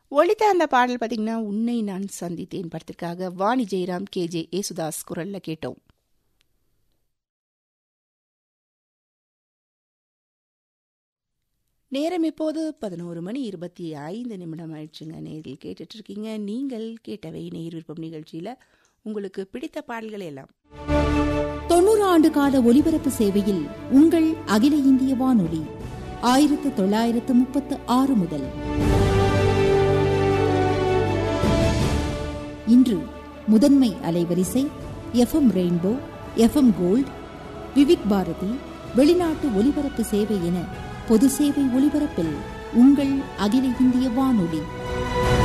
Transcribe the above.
ஒழித்த அந்த பாடல் பார்த்தீங்கன்னா உன்னை நான் சந்தித்தேன் படத்திற்காக வாணி ஜெயராம் கே ஜே ஏசுதாஸ் குரல்ல கேட்டோம் நேரம் இப்போது பதினோரு மணி இருபத்தி ஐந்து நிமிடம் ஆயிடுச்சுங்க நேரில் கேட்டுட்டு இருக்கீங்க நீங்கள் கேட்டவை நேர் விருப்பம் நிகழ்ச்சியில உங்களுக்கு பிடித்த பாடல்கள் எல்லாம் தொண்ணூறு ஆண்டு கால ஒலிபரப்பு சேவையில் உங்கள் அகில இந்திய வானொலி ஆயிரத்து தொள்ளாயிரத்து முப்பத்து ஆறு முதல் இன்று முதன்மை அலைவரிசை FM rainbow FM gold Vividh Bharati வெளிநாட்டு ஒலிபரப்பு சேவை என பொது சேவை ஒலிபரப்பில் உங்கள் அகில இந்திய வானொலி